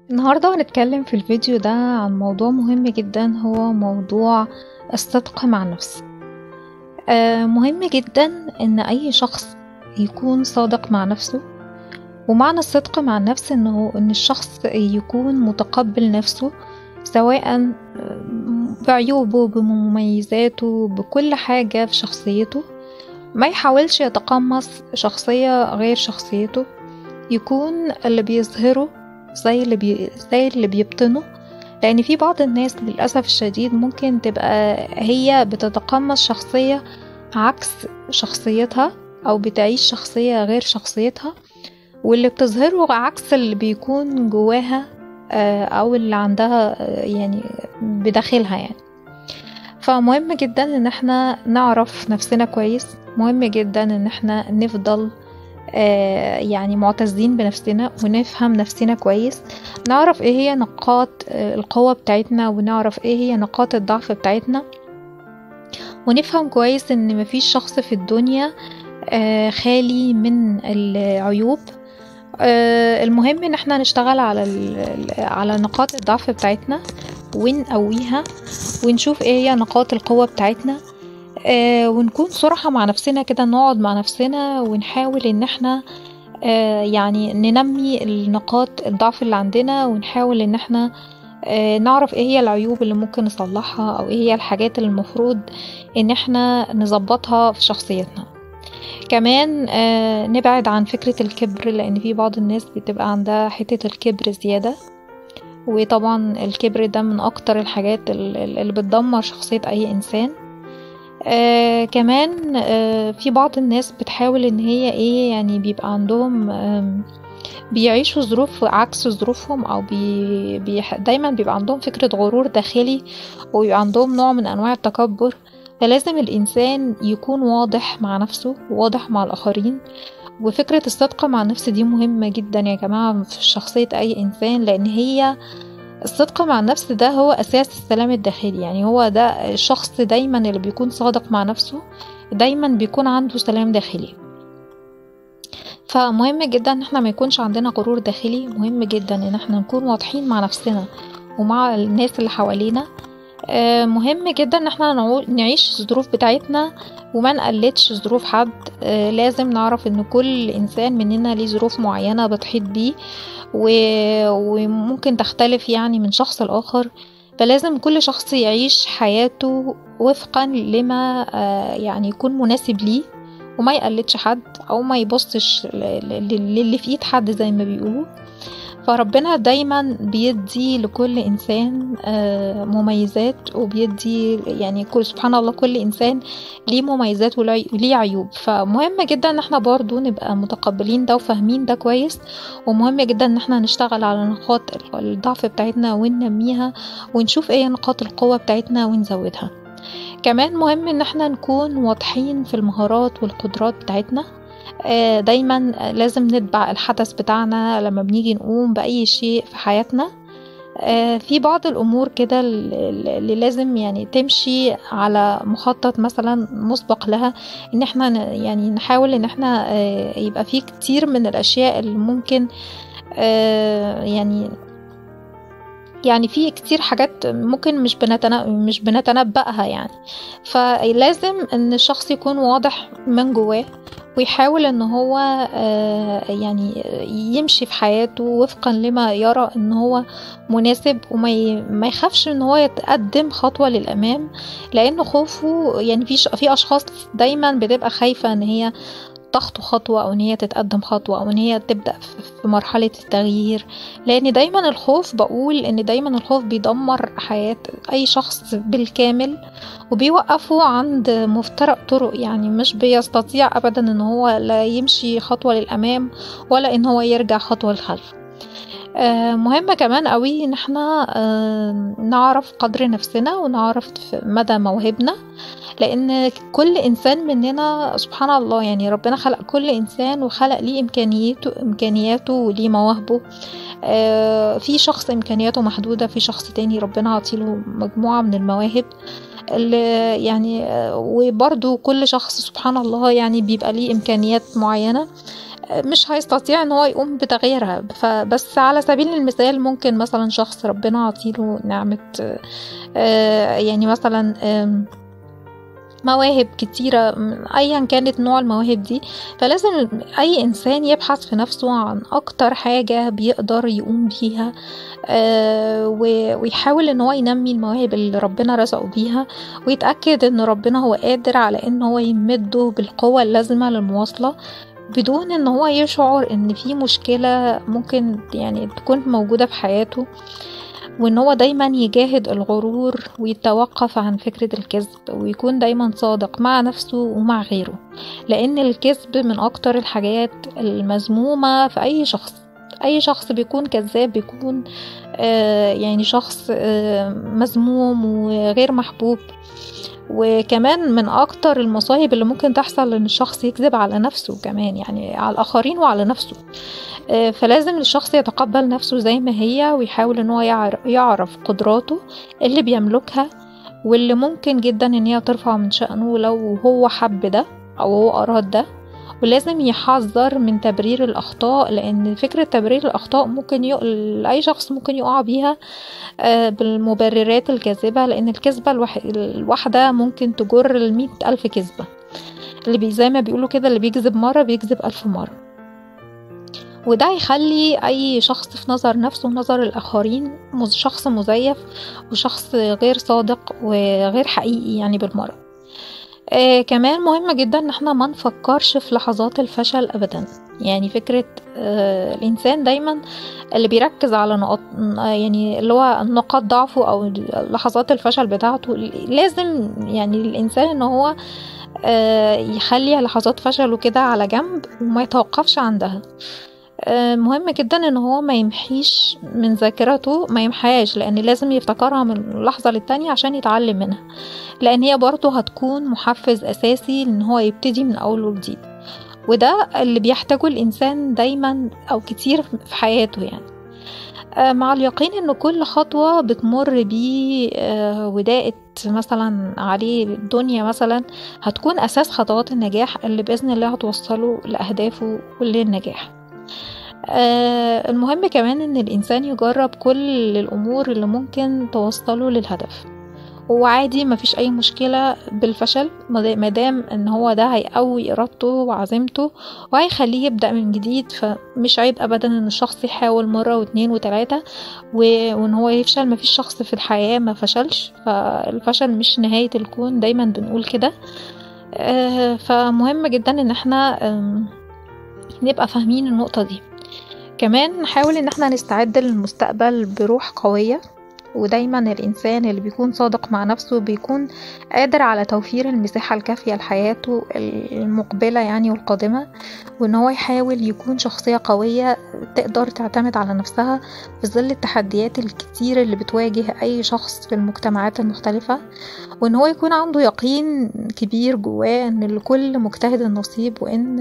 النهاردة هنتكلم في الفيديو ده عن موضوع مهم جدا هو موضوع الصدق مع النفس آه مهم جدا ان اي شخص يكون صادق مع نفسه ومعنى الصدق مع النفس انه ان الشخص يكون متقبل نفسه سواء بعيوبه بمميزاته بكل حاجة في شخصيته ما يحاولش يتقمص شخصية غير شخصيته يكون اللي بيظهره زي اللي بي... زي اللي بيبطنه لان في بعض الناس للاسف الشديد ممكن تبقى هي بتتقمص شخصيه عكس شخصيتها او بتعيش شخصيه غير شخصيتها واللي بتظهره عكس اللي بيكون جواها او اللي عندها يعني بداخلها يعني فمهم جدا ان احنا نعرف نفسنا كويس مهم جدا ان احنا نفضل يعني معتزين بنفسنا ونفهم نفسنا كويس نعرف ايه هي نقاط القوة بتاعتنا ونعرف ايه هي نقاط الضعف بتاعتنا ونفهم كويس ان مفيش شخص في الدنيا خالي من العيوب المهم ان احنا نشتغل على على نقاط الضعف بتاعتنا ونقويها ونشوف ايه هي نقاط القوة بتاعتنا آه ونكون صراحة مع نفسنا كده نقعد مع نفسنا ونحاول ان احنا آه يعني ننمي النقاط الضعف اللي عندنا ونحاول ان احنا آه نعرف ايه هي العيوب اللي ممكن نصلحها او ايه هي الحاجات اللي المفروض ان احنا نظبطها في شخصيتنا كمان آه نبعد عن فكرة الكبر لان في بعض الناس بتبقى عندها حتة الكبر زيادة وطبعا الكبر ده من اكتر الحاجات اللي بتدمر شخصية اي انسان آه كمان آه في بعض الناس بتحاول ان هي ايه يعني بيبقى عندهم آه بيعيشوا ظروف عكس ظروفهم او بي بي دايما بيبقى عندهم فكرة غرور داخلي ويبقى عندهم نوع من انواع التكبر فلازم الانسان يكون واضح مع نفسه واضح مع الاخرين وفكرة الصدق مع النفس دي مهمة جدا يا جماعة في شخصية اي انسان لان هي الصدق مع النفس ده هو أساس السلام الداخلي يعني هو ده الشخص دايما اللي بيكون صادق مع نفسه دايما بيكون عنده سلام داخلي فمهم جدا ان احنا ما يكونش عندنا غرور داخلي مهم جدا ان احنا نكون واضحين مع نفسنا ومع الناس اللي حوالينا مهم جدا ان احنا نعيش الظروف بتاعتنا وما نقلدش ظروف حد لازم نعرف ان كل انسان مننا ليه ظروف معينة بتحيط بيه وممكن تختلف يعني من شخص لآخر فلازم كل شخص يعيش حياته وفقا لما يعني يكون مناسب ليه وما يقلدش حد او ما يبصش للي في ايد حد زي ما بيقولوا فربنا دايما بيدي لكل انسان مميزات وبيدي يعني كل سبحان الله كل انسان ليه مميزات وليه عيوب فمهم جدا ان احنا برضو نبقى متقبلين ده وفاهمين ده كويس ومهم جدا ان احنا نشتغل على نقاط الضعف بتاعتنا وننميها ونشوف ايه نقاط القوة بتاعتنا ونزودها كمان مهم ان احنا نكون واضحين في المهارات والقدرات بتاعتنا دايما لازم نتبع الحدث بتاعنا لما بنيجي نقوم بأي شيء في حياتنا في بعض الأمور كده اللي لازم يعني تمشي على مخطط مثلا مسبق لها ان احنا يعني نحاول ان احنا يبقى في كتير من الأشياء اللي ممكن يعني يعني في كتير حاجات ممكن مش بنتنا... مش بنتنبأها يعني فلازم ان الشخص يكون واضح من جواه ويحاول ان هو يعني يمشي في حياته وفقا لما يرى ان هو مناسب وما ما يخافش ان هو يتقدم خطوه للامام لان خوفه يعني في في اشخاص دايما بتبقى خايفه ان هي تخطو خطوة أو إن هي تتقدم خطوة أو إن هي تبدأ في مرحلة التغيير لأن دايما الخوف بقول إن دايما الخوف بيدمر حياة أي شخص بالكامل وبيوقفه عند مفترق طرق يعني مش بيستطيع أبدا إن هو لا يمشي خطوة للأمام ولا إن هو يرجع خطوة للخلف مهمة كمان قوي ان احنا نعرف قدر نفسنا ونعرف مدى موهبنا لان كل انسان مننا سبحان الله يعني ربنا خلق كل انسان وخلق ليه امكانياته امكانياته وليه مواهبه في شخص امكانياته محدودة في شخص تاني ربنا عطيله مجموعة من المواهب اللي يعني وبرضو كل شخص سبحان الله يعني بيبقى ليه امكانيات معينة مش هيستطيع ان هو يقوم بتغييرها فبس على سبيل المثال ممكن مثلا شخص ربنا عطيله نعمة يعني مثلا مواهب كتيرة أيا كانت نوع المواهب دي فلازم أي إنسان يبحث في نفسه عن أكتر حاجة بيقدر يقوم بيها آه ويحاول ان هو ينمي المواهب اللي ربنا رزقه بيها ويتأكد ان ربنا هو قادر على ان هو يمده بالقوة اللازمة للمواصلة بدون ان هو يشعر ان في مشكلة ممكن يعني تكون موجودة في حياته وان هو دايما يجاهد الغرور ويتوقف عن فكرة الكذب ويكون دايما صادق مع نفسه ومع غيره لان الكذب من اكتر الحاجات المذمومة في اي شخص اي شخص بيكون كذاب بيكون آه يعني شخص آه مذموم وغير محبوب وكمان من اكتر المصايب اللي ممكن تحصل ان الشخص يكذب على نفسه كمان يعني على الاخرين وعلى نفسه فلازم الشخص يتقبل نفسه زي ما هي ويحاول ان هو يعرف قدراته اللي بيملكها واللي ممكن جدا ان هي ترفع من شأنه لو هو حب ده او هو اراد ده ولازم يحذر من تبرير الأخطاء لأن فكرة تبرير الأخطاء ممكن يق... أي شخص ممكن يقع بيها بالمبررات الكاذبة لأن الكذبة الوح... الواحدة ممكن تجر المية ألف كذبة اللي بي زي ما بيقولوا كده اللي بيكذب مرة بيكذب ألف مرة وده يخلي أي شخص في نظر نفسه ونظر الآخرين شخص مزيف وشخص غير صادق وغير حقيقي يعني بالمرة آه كمان مهم جدا ان احنا ما نفكرش في لحظات الفشل ابدا يعني فكرة آه الانسان دايما اللي بيركز على نقاط يعني اللي هو نقاط ضعفه او لحظات الفشل بتاعته لازم يعني الانسان ان هو آه يخلي لحظات فشله كده على جنب وما يتوقفش عندها مهم جدا ان هو ما يمحيش من ذاكرته ما يمحاش لان لازم يفتكرها من لحظة للتانية عشان يتعلم منها لان هي برضه هتكون محفز اساسي ان هو يبتدي من اول وجديد وده اللي بيحتاجه الانسان دايما او كتير في حياته يعني مع اليقين ان كل خطوة بتمر بيه وداقت مثلا عليه الدنيا مثلا هتكون اساس خطوات النجاح اللي باذن الله هتوصله لاهدافه وللنجاح آه المهم كمان ان الانسان يجرب كل الامور اللي ممكن توصله للهدف وعادي مفيش اي مشكلة بالفشل مادام ان هو ده هيقوي ارادته وعزيمته وهيخليه يبدأ من جديد فمش عيب ابدا ان الشخص يحاول مرة واتنين وتلاتة وان هو يفشل مفيش شخص في الحياة ما فشلش فالفشل مش نهاية الكون دايما بنقول كده آه فمهم جدا ان احنا نبقى فاهمين النقطة دي كمان نحاول ان احنا نستعد للمستقبل بروح قوية ودايما الإنسان اللي بيكون صادق مع نفسه بيكون قادر على توفير المساحة الكافية لحياته المقبلة يعني والقادمة وإن هو يحاول يكون شخصية قوية تقدر تعتمد على نفسها في ظل التحديات الكتير اللي بتواجه أي شخص في المجتمعات المختلفة وإن هو يكون عنده يقين كبير جواه إن لكل مجتهد نصيب وإن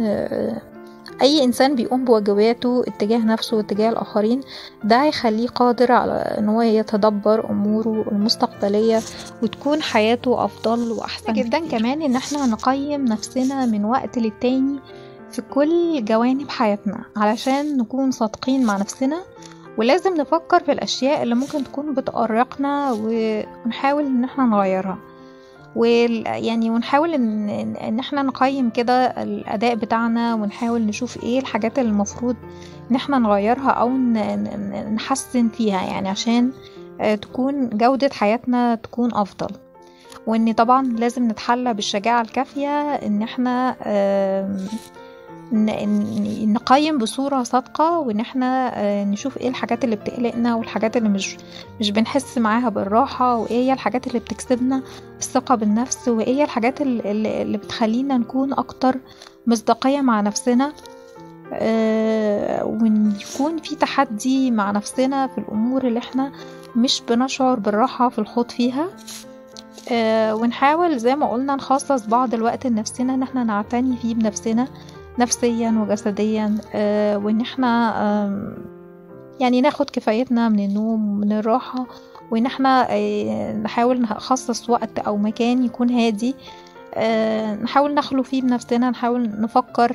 اي انسان بيقوم بواجباته اتجاه نفسه واتجاه الاخرين ده هيخليه قادر على ان هو يتدبر اموره المستقبليه وتكون حياته افضل واحسن جدا كمان ان احنا نقيم نفسنا من وقت للتاني في كل جوانب حياتنا علشان نكون صادقين مع نفسنا ولازم نفكر في الاشياء اللي ممكن تكون بتقرقنا ونحاول ان احنا نغيرها ويعني ونحاول ان ان احنا نقيم كده الاداء بتاعنا ونحاول نشوف ايه الحاجات اللي المفروض ان احنا نغيرها او نحسن فيها يعني عشان تكون جودة حياتنا تكون افضل وان طبعا لازم نتحلى بالشجاعة الكافية ان احنا نقيم بصورة صادقة وان احنا نشوف ايه الحاجات اللي بتقلقنا والحاجات اللي مش مش بنحس معاها بالراحة وايه هي الحاجات اللي بتكسبنا الثقة بالنفس وايه هي الحاجات اللي, اللي بتخلينا نكون اكتر مصداقية مع نفسنا آه ونكون في تحدي مع نفسنا في الامور اللي احنا مش بنشعر بالراحة في الخوض فيها آه ونحاول زي ما قلنا نخصص بعض الوقت لنفسنا ان احنا نعتني فيه بنفسنا نفسيا وجسديا آه وان احنا آه يعني ناخد كفايتنا من النوم من الراحة وان احنا آه نحاول نخصص وقت او مكان يكون هادي نحاول نخلو فيه بنفسنا نحاول نفكر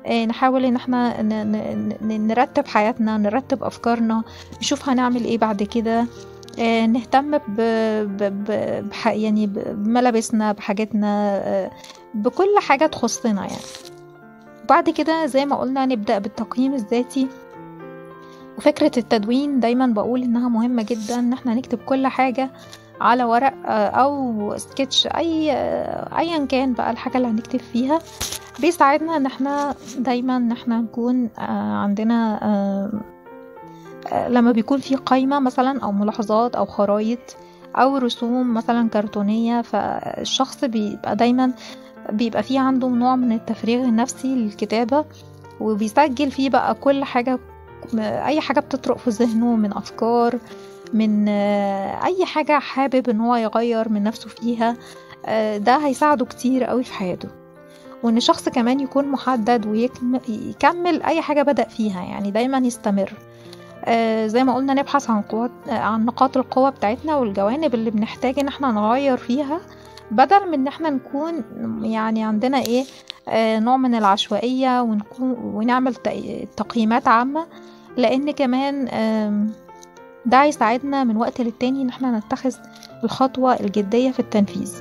آه، نحاول ان احنا ن- ن- ن- نرتب حياتنا نرتب افكارنا نشوف هنعمل ايه بعد كده آه، نهتم ب... ب... ب... بح... يعني ب- بملابسنا بحاجاتنا آه، بكل حاجة تخصنا يعني وبعد كده زي ما قلنا نبدأ بالتقييم الذاتي وفكرة التدوين دايما بقول انها مهمة جدا ان احنا نكتب كل حاجة على ورق آه، او سكتش اي آه، ايا كان بقى الحاجة اللي هنكتب فيها بيساعدنا ان احنا دايما ان احنا نكون آه، عندنا آه، آه، لما بيكون في قائمة مثلا او ملاحظات او خرايط او رسوم مثلا كرتونية فالشخص بيبقى دايما بيبقى فيه عنده نوع من التفريغ النفسي للكتابة وبيسجل فيه بقى كل حاجة اي حاجة بتطرق في ذهنه من افكار من آه، اي حاجة حابب ان هو يغير من نفسه فيها آه، ده هيساعده كتير قوي في حياته وان الشخص كمان يكون محدد ويكمل اي حاجة بدأ فيها يعني دايما يستمر آه، زي ما قلنا نبحث عن قوات آه، عن نقاط القوة بتاعتنا والجوانب اللي بنحتاج ان احنا نغير فيها بدل من ان احنا نكون يعني عندنا ايه آه، نوع من العشوائية ونكون ونعمل تق- تقييمات عامة لان كمان آم، ده هيساعدنا من وقت للتاني ان احنا نتخذ الخطوة الجدية في التنفيذ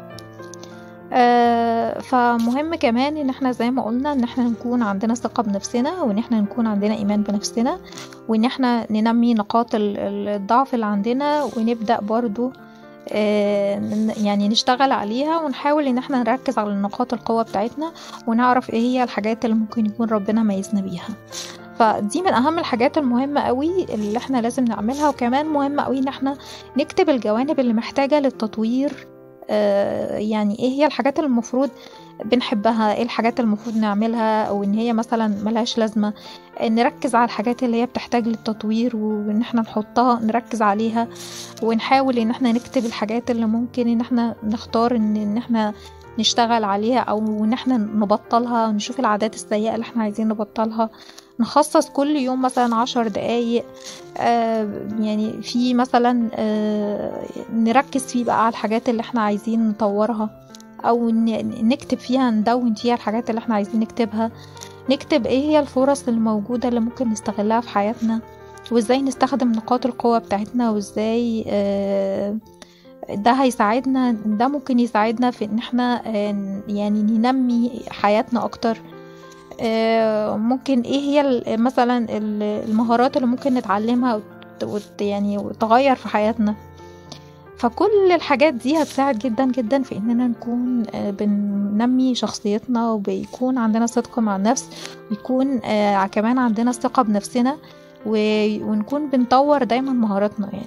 آه، فمهم كمان ان احنا زي ما قلنا ان احنا نكون عندنا ثقة بنفسنا وان احنا نكون عندنا ايمان بنفسنا وان احنا ننمي نقاط ال- ال- الضعف اللي عندنا ونبدأ برضو آه، ن- يعني نشتغل عليها ونحاول ان احنا نركز على نقاط القوة بتاعتنا ونعرف ايه هي الحاجات اللي ممكن يكون ربنا ميزنا بيها فدي من اهم الحاجات المهمة قوي اللي احنا لازم نعملها وكمان مهم قوي ان احنا نكتب الجوانب اللي محتاجة للتطوير آه، يعني ايه هي الحاجات اللي المفروض بنحبها ايه الحاجات اللي المفروض نعملها او ان هي مثلا ملهاش لازمة آه، نركز على الحاجات اللي هي بتحتاج للتطوير وان احنا نحطها نركز عليها ونحاول ان احنا نكتب الحاجات اللي ممكن ان احنا نختار ان ان احنا نشتغل عليها او ان احنا نبطلها نشوف العادات السيئة اللي احنا عايزين نبطلها نخصص كل يوم مثلا عشر دقايق آه يعني في مثلا آه نركز فيه بقى على الحاجات اللي احنا عايزين نطورها او ن- نكتب فيها ندون فيها الحاجات اللي احنا عايزين نكتبها نكتب ايه هي الفرص الموجودة اللي ممكن نستغلها في حياتنا وازاي نستخدم نقاط القوة بتاعتنا وازاي آه ده هيساعدنا ده ممكن يساعدنا في ان احنا آه، يعني ننمي حياتنا اكتر آه، ممكن ايه هي ال- مثلا ال- المهارات اللي ممكن نتعلمها وت- وت يعني وتغير في حياتنا فكل الحاجات دي هتساعد جدا جدا في اننا نكون آه، بننمي شخصيتنا وبيكون عندنا صدق مع النفس ويكون آه، كمان عندنا ثقة بنفسنا و- ونكون بنطور دايما مهاراتنا يعني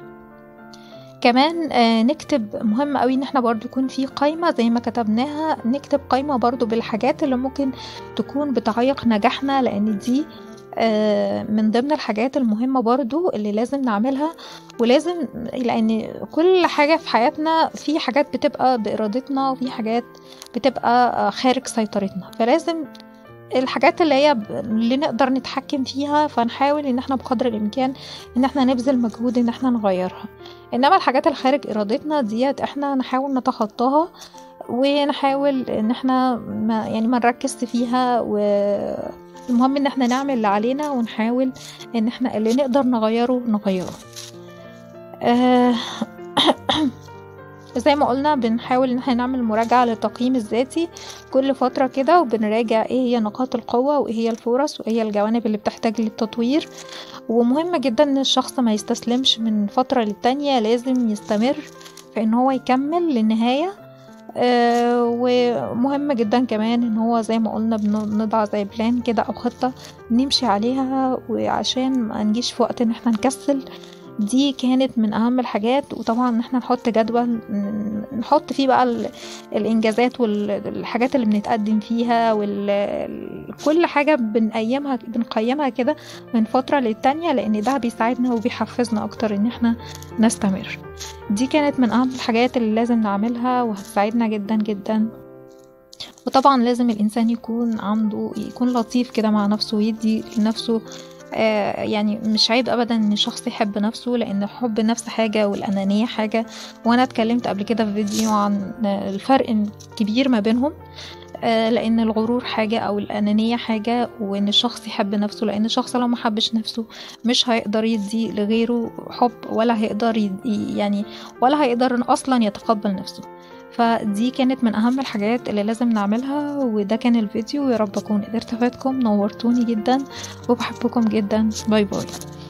كمان آه، نكتب مهم قوي ان احنا برضو يكون في قائمة زي ما كتبناها نكتب قائمة برضو بالحاجات اللي ممكن تكون بتعيق نجاحنا لان دي آه، من ضمن الحاجات المهمة برضو اللي لازم نعملها ولازم لان كل حاجة في حياتنا في حاجات بتبقى بإرادتنا وفي حاجات بتبقى آه، خارج سيطرتنا فلازم الحاجات اللي هي ب- اللي نقدر نتحكم فيها فنحاول ان احنا بقدر الامكان ان احنا نبذل مجهود ان احنا نغيرها انما الحاجات اللي خارج ارادتنا ديت احنا نحاول نتخطاها ونحاول ان احنا ما يعني ما نركزش فيها والمهم ان احنا نعمل اللي علينا ونحاول ان احنا اللي نقدر نغيره نغيره آه، زي ما قلنا بنحاول ان احنا نعمل مراجعة للتقييم الذاتي كل فترة كده وبنراجع ايه هي نقاط القوة وايه هي الفرص وايه هي الجوانب اللي بتحتاج للتطوير ومهم جدا ان الشخص ما يستسلمش من فترة للتانية لازم يستمر في ان هو يكمل للنهاية آه ومهم جدا كمان ان هو زي ما قلنا بن- بنضع زي بلان كده او خطة نمشي عليها وعشان ما نجيش في وقت ان احنا نكسل دي كانت من اهم الحاجات وطبعا ان احنا نحط جدول ن- نحط فيه بقى ال- الانجازات والحاجات اللي بنتقدم فيها وكل حاجة بنقيمها بنقيمها كده من فترة للتانية لان ده بيساعدنا وبيحفزنا اكتر ان احنا نستمر دي كانت من اهم الحاجات اللي لازم نعملها وهتساعدنا جدا جدا وطبعا لازم الانسان يكون عنده يكون لطيف كده مع نفسه ويدي لنفسه آه، يعني مش عيب ابدا ان الشخص يحب نفسه لان حب النفس حاجه والانانيه حاجه وانا اتكلمت قبل كده في فيديو عن الفرق الكبير ما بينهم آه، لان الغرور حاجة او الانانية حاجة وان الشخص يحب نفسه لان الشخص لو ما حبش نفسه مش هيقدر يدي لغيره حب ولا هيقدر يدي يعني ولا هيقدر اصلا يتقبل نفسه فدي كانت من اهم الحاجات اللي لازم نعملها وده كان الفيديو يا رب اكون قدرت افيدكم نورتوني جدا وبحبكم جدا باي باي